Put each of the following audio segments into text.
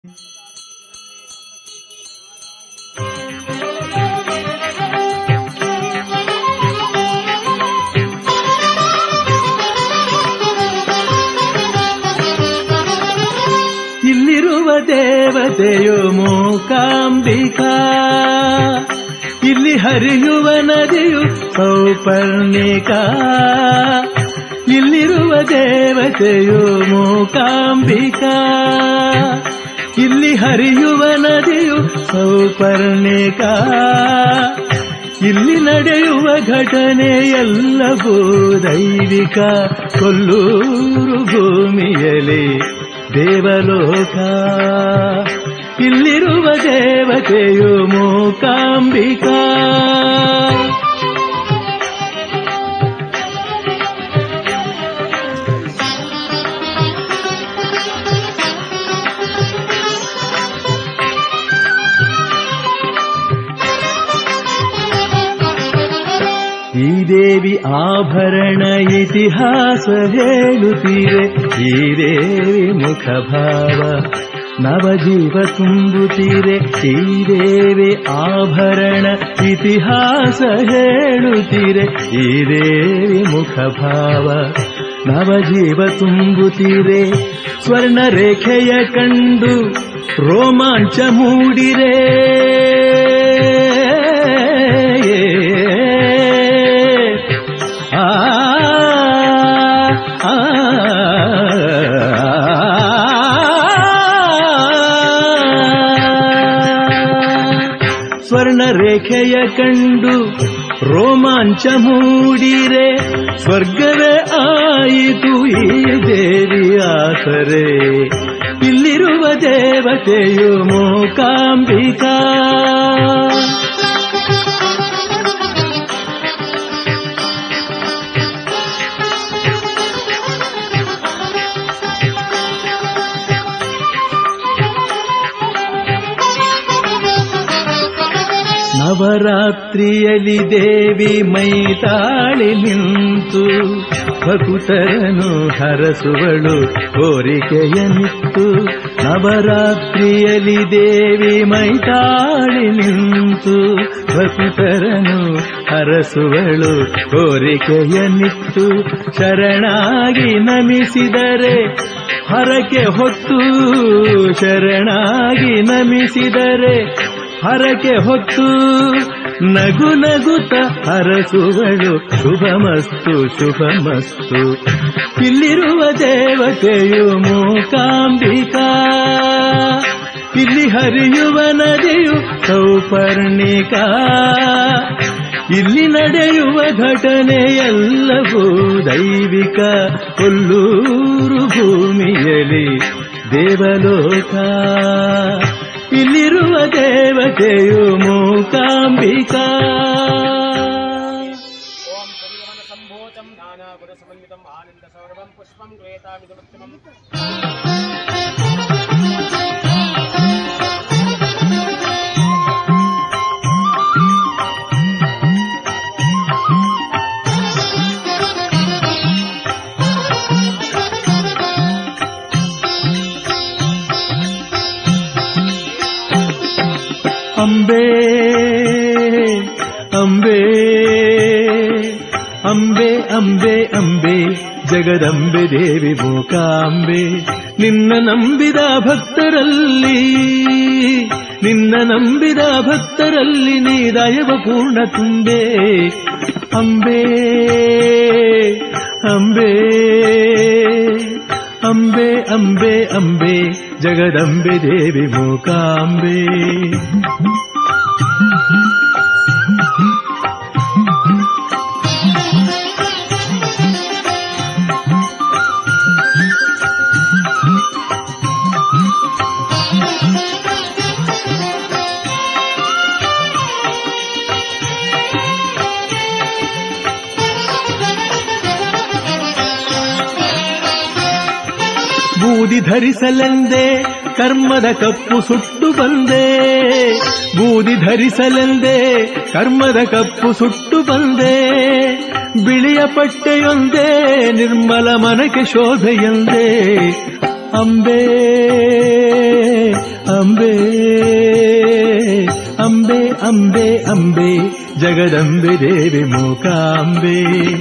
ಇಲ್ಲಿರುವ ದೇವತೆಯು ಮೂಕಾಂಬಿಕಾ ಇಲ್ಲಿ ಹರಿಯುವ ನದಿಯು ಸೌಪರ್ಣಿಕಾ ಇಲ್ಲಿರುವ ದೇವತೆಯು ಮೂಕಾಂಬಿಕಾ ಇಲ್ಲಿ ಹರಿಯುವ ನದಿಯು ಸೌಪರ್ಣಿಕಾ ಇಲ್ಲಿ ನಡೆಯುವ ಘಟನೆ ಎಲ್ಲವೂ ದೈವಿಕ ಕೊಲ್ಲೂರು ಭೂಮಿಯಲ್ಲಿ ದೇವಲೋಕ ಇಲ್ಲಿರುವ ದೇವತೆಯು ಮೂಕಾಂಬಿಕಾ ಈ ದೇವಿ ಆಭರಣ ಇತಿಹಾಸ ಹೇಳುತ್ತೀರೆ ಈ ದೇವಿ ಮುಖಭಾವ ನವಜೀವ ತುಂಬುತ್ತೀರೆ ಈ ದೇವಿ ಆಭರಣ ಇತಿಹಾಸ ಹೇಳುತ್ತೀರೆ ಈ ದೇವಿ ಮುಖಭಾವ ನವಜೀವ ತುಂಬುತ್ತೀರೆ ಸ್ವರ್ಣ ರೇಖೆಯ ಕಂಡು ರೋಮಾಂಚ ಮೂಡಿರೆ ಆ ಆ, ಸ್ವರ್ಣ ರೇಖೆಯ ಕಂಡು ರೋಮಾಂಚ ಮೂಡಿರೆ ಸ್ವರ್ಗವೇ ಆಯಿತು ಈ ದೇವಿಯಾಸರೆ ಇಲ್ಲಿರುವ ದೇವತೆಯು ಮೂಕಾಂಬಿಕಾ ನವರಾತ್ರಿಯಲ್ಲಿ ದೇವಿ ಮೈತಾಳಿ ನಿಂತು ಭಕುತರನು ಹರಸುವಳು ಕೋರಿಕೆಯ ನಿತ್ತು ನವರಾತ್ರಿಯಲ್ಲಿ ದೇವಿ ಮೈತಾಳಿ ನಿಂತು ಭಕುತರನು ಹರಸುವಳು ಕೋರಿಕೆಯ ನಿತ್ತು ಶರಣಾಗಿ ನಮಿಸಿದರೆ ಹರಕೆ ಹೊತ್ತು ಶರಣಾಗಿ ನಮಿಸಿದರೆ ಹರಕೆ ಹೊತ್ತು ನಗು ನಗುತ್ತ ಹರಸುವಳು ಶುಭಮಸ್ತು ಶುಭಮಸ್ತು ಇಲ್ಲಿರುವ ದೇವತೆಯು ಮೂಕಾಂಬಿಕಾ ಇಲ್ಲಿ ಹರಿಯುವ ನದಿಯು ಸೌಪರ್ಣಿಕಾ ಇಲ್ಲಿ ನಡೆಯುವ ಘಟನೆ ಎಲ್ಲವೂ ದೈವಿಕ ಕೊಲ್ಲೂರು ಭೂಮಿಯಲ್ಲಿ ದೇವಲೋಕ ಇಲ್ಲಿರುವ ದೇವತೆಯು ಮೂಕಾಂಬಿಕಾ ఓం పురిగమన సంభూతం నానాగుణ సమన్వితం ఆనంద సౌరభం పుష్పం శ్వేతామిదముత్తమం ಅಂಬೆ ಅಂಬೆ ಅಂಬೆ ಅಂಬೆ ಅಂಬೆ ಜಗದಂಬೆ ದೇವಿ ಮೂಕಾಂಬೆ ನಿನ್ನ ನಂಬಿದ ಭಕ್ತರಲ್ಲಿ ನಿನ್ನ ನಂಬಿದ ಭಕ್ತರಲ್ಲಿ ನೀ ದಯವ ಪೂರ್ಣ ತುಂಬೆ ಅಂಬೆ ಅಂಬೆ ಅಂಬೆ ಅಂಬೆ ಅಂಬೆ ಜಗದಂಬೆ ದೇವಿ ಮೂಕಾಂಬೆ ಬೂದಿ ಧರಿಸಲೆಂದೇ ಕರ್ಮದ ಕಪ್ಪು ಸುಟ್ಟು ಬಂದೆ ಬೂದಿ ಧರಿಸಲೆಂದೇ ಕರ್ಮದ ಕಪ್ಪು ಸುಟ್ಟು ಬಂದೆ ಬಿಳಿಯ ಪಟ್ಟೆಯೊಂದೇ ನಿರ್ಮಲ ಮನಕ್ಕೆ ಶೋಭೆಯೊಂದೇ ಅಂಬೆ ಅಂಬೆ ಅಂಬೆ ಅಂಬೆ ಅಂಬೆ ಜಗದಂಬೆ ದೇವಿ ಮೂಕಾಂಬೆ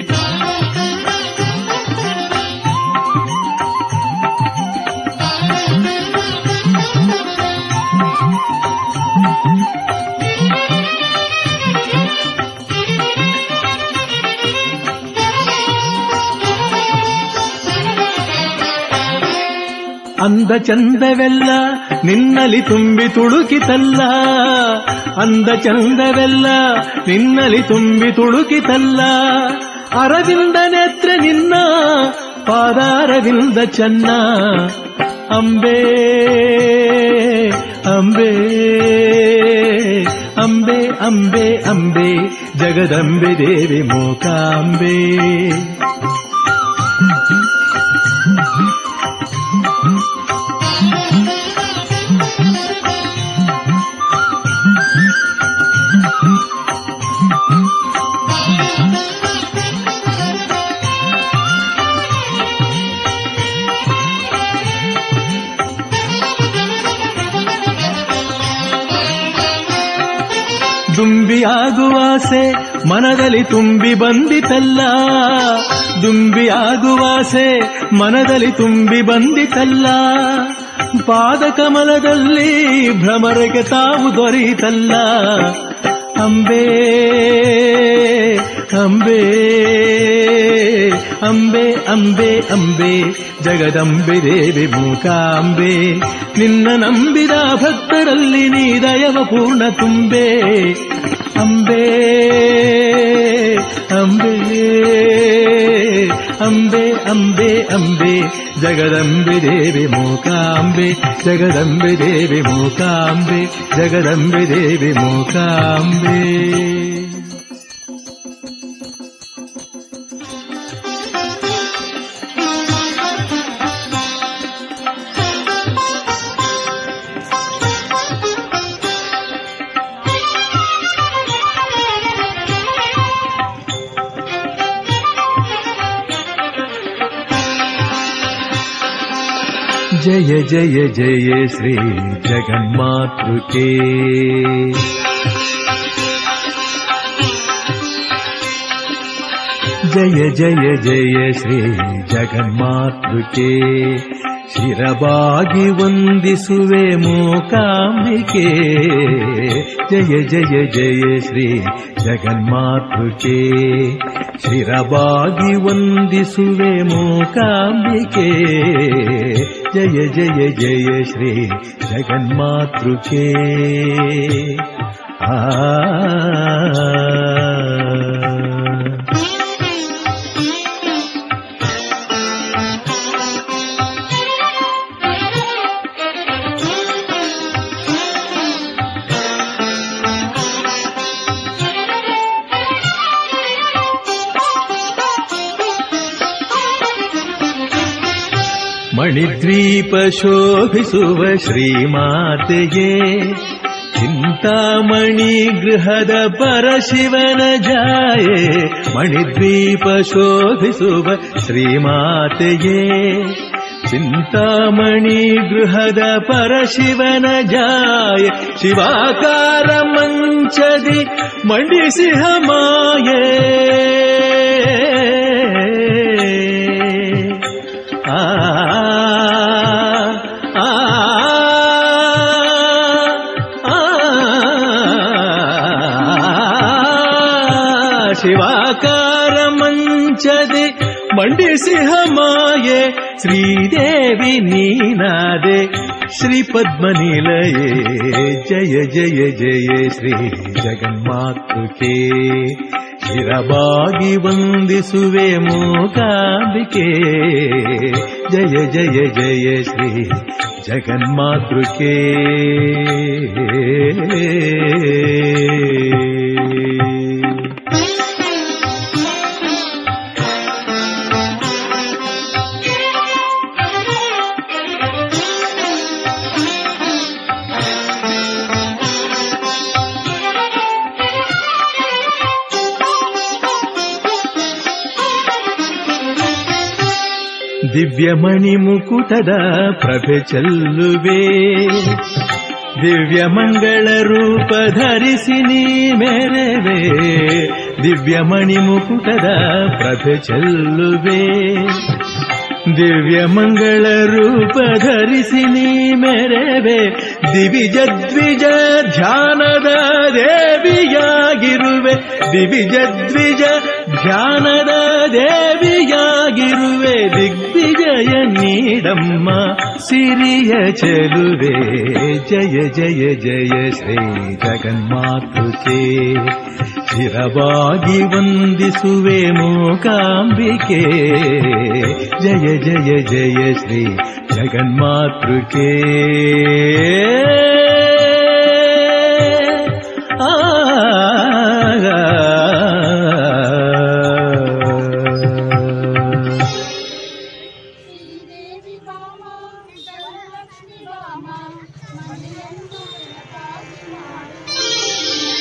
ಅಂದ ಚಂದವೆಲ್ಲ ನಿನ್ನಲಿ ತುಂಬಿ ತುಳುಕಿತಲ್ಲ ಅಂದ ಚಂದವೆಲ್ಲ ನಿನ್ನಲಿ ತುಂಬಿ ತುಳುಕಿತಲ್ಲ ಅರವಿಂದ ನೇತ್ರ ನಿನ್ನ ಪಾದಾರವಿಂದ ಚೆನ್ನ ಅಂಬೆ ಅಂಬೆ ಅಂಬೆ ಅಂಬೆ ಅಂಬೆ ಜಗದಂಬೆ ದೇವಿ ಮೂಕಾಂಬೆ ದುಂಬಿಯಾಗುವಾಸೆ ಮನದಲ್ಲಿ ತುಂಬಿ ಬಂದಿತಲ್ಲ ದುಂಬಿಯಾಗುವಾಸೆ ಮನದಲ್ಲಿ ತುಂಬಿ ಬಂದಿತಲ್ಲ ಪಾದ ಕಮಲದಲ್ಲಿ ಭ್ರಮರಕ್ಕೆ ತಾವು ದೊರೆಯಿತಲ್ಲ ಅಂಬೆ ಅಂಬೆ ಅಂಬೆ ಅಂಬೆ ಅಂಬೆ ಜಗದಂಬೆ ದೇವಿ ಮೂಕಾಂಬೆ ನಿನ್ನ ನಂಬಿದ ಭಕ್ತರಲ್ಲಿ ನೀ ದಯವ ಪೂರ್ಣ ತುಂಬೆ ಅಂಬೆ ಅಂಬೆ ಅಂಬೆ ಅಂಬೆ ಅಂಬೆ ಜಗದಂಬೆ ದೇವಿ ಮೂಕಾಂಬೆ ಜಗದಂಬೆ ದೇವಿ ಮೂಕಾಂಬೆ ಜಗದಂಬೆ ದೇವಿ ಮೂಕಾಂಬೆ जय जय जय श्री जगन्मातृके जय जय जय श्री ಜಗನ್ಮಾತೃಕೆ ಶಿರಬಾಗಿ ವಂದಿಸುವೆ ಮೂಕಾಂಬಿಕೆ ಜಯ ಜಯ ಜಯ ಶ್ರೀ ಜಗನ್ಮಾತೃಕೆ ಶಿರಬಾಗಿ ವಂದಿಸುವೆ ಮೂಕಾಂಬಿಕೆ ಜಯ ಜಯ ಜಯ ಶ್ರೀ ಜಗನ್ಮಾತೃಕೆ ಆ ಮಣಿದ್ವೀಪ ಶೋಭಿಸುವ ಶ್ರೀಮಾತೆಗೆ ಚಿಂತಾಮಣಿ ಗೃಹದ ಪರಶಿವನ ಜಾಯೆ ಮಣಿದ್ವೀಪ ಶೋಭಿಸುವ ಶ್ರೀಮಾತೆಗೆ ಚಿಂತಾಮಣಿ ಗೃಹದ ಪರಶಿವನ ಜಾಯ ಶಿವಾಕಾರ ಮಂಚದಿ ಮಂಡಿಸಿಹ ಮಾಯೇ ಆ ಆ ಶಿವಾಕಾರ ಮಂಚದೆ ಮಂಡಿಸಿಹ ಮಾಯೆ ಶ್ರೀದೇವಿ ನೀನಾದೆ ಶ್ರೀ ಪದ್ಮನಿಲಯೇ ಜಯ ಜಯ ಜಯ ಶ್ರೀ ಜಗನ್ಮಾತೃಕೆ ಶಿರಬಾಗಿ ವಂದಿಸುವೆ ಮೂಕಾಂಬಿಕೆ ಜಯ ಜಯ ಜಯ ಶ್ರೀ ಜಗನ್ಮಾತೃಕೆ ದಿವ್ಯಮಣಿ ಮುಕುಟದ ಪ್ರಭೆ ಚೆಲ್ಲುವೆ ದಿವ್ಯ ಮಂಗಳ ರೂಪ ಧರಿಸಿ ನೀ ಮೆರೆವೆ ದಿವ್ಯ ಮಣಿ ಮುಕುಟದ ಪ್ರಭೆ ಚೆಲ್ಲುವೆ ದಿವ್ಯ ಮಂಗಳ ರೂಪ ಧರಿಸಿ ನೀ ಮೆರೆವೆ ದಿವಿಜ ದ್ವಿಜ ಧ್ಯಾನದ ದೇವಿಯಾಗಿರುವೆ ದಿವಿಜ ದ್ವಿಜ ಧ್ಯಾನದ ದೇವಿಯಾಗಿರುವೆ ದಿಗ್ವಿಜಯ ನೀಡಮ್ಮ ಸಿರಿಯ ಚೆಲುವೆ ಜಯ ಜಯ ಜಯ ಶ್ರೀ ಜಗನ್ಮಾತೃಕೆ ಚಿರವಾಗಿ ವಂದಿಸುವೆ ಮೂಕಾಂಬಿಕೆ ಜಯ ಜಯ ಜಯ ಶ್ರೀ ಜಗನ್ಮಾತೃಕೆ ಆ ಶ್ರೀದೇವಿ ಬಾಮ ಧನಲಕ್ಷ್ಮಿ ಬಾಮ ಮನೆಯಂದು ಬೆಳಕಾಗಿ ಮಾಡು.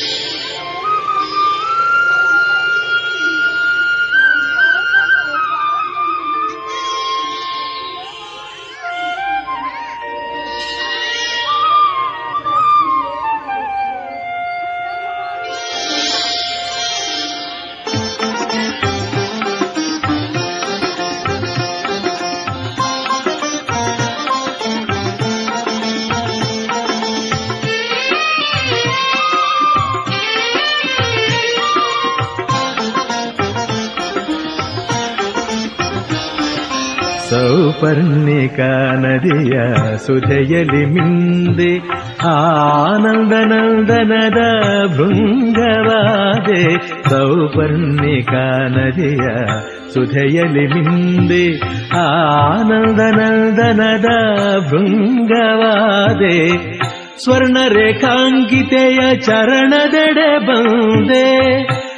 ಸೌಪರ್ಣಿಕಾ ನದಿಯ ಸುಧೆಯಲಿ ಮಿಂದೆ ಆನಂದನಂದನದ ಭೃಂಗವಾದೆ ಸೌಪರ್ಣಿಕಾ ನದಿಯ ಸುಧೆಯಲಿ ಮಿಂದೆ ಆನಂದನಂದನದ ಭೃಂಗವಾದೆ ಸ್ವರ್ಣ ರೇಖಾಂಕಿತೆಯ ಚರಣದೆಡೆ ಬಂದೆ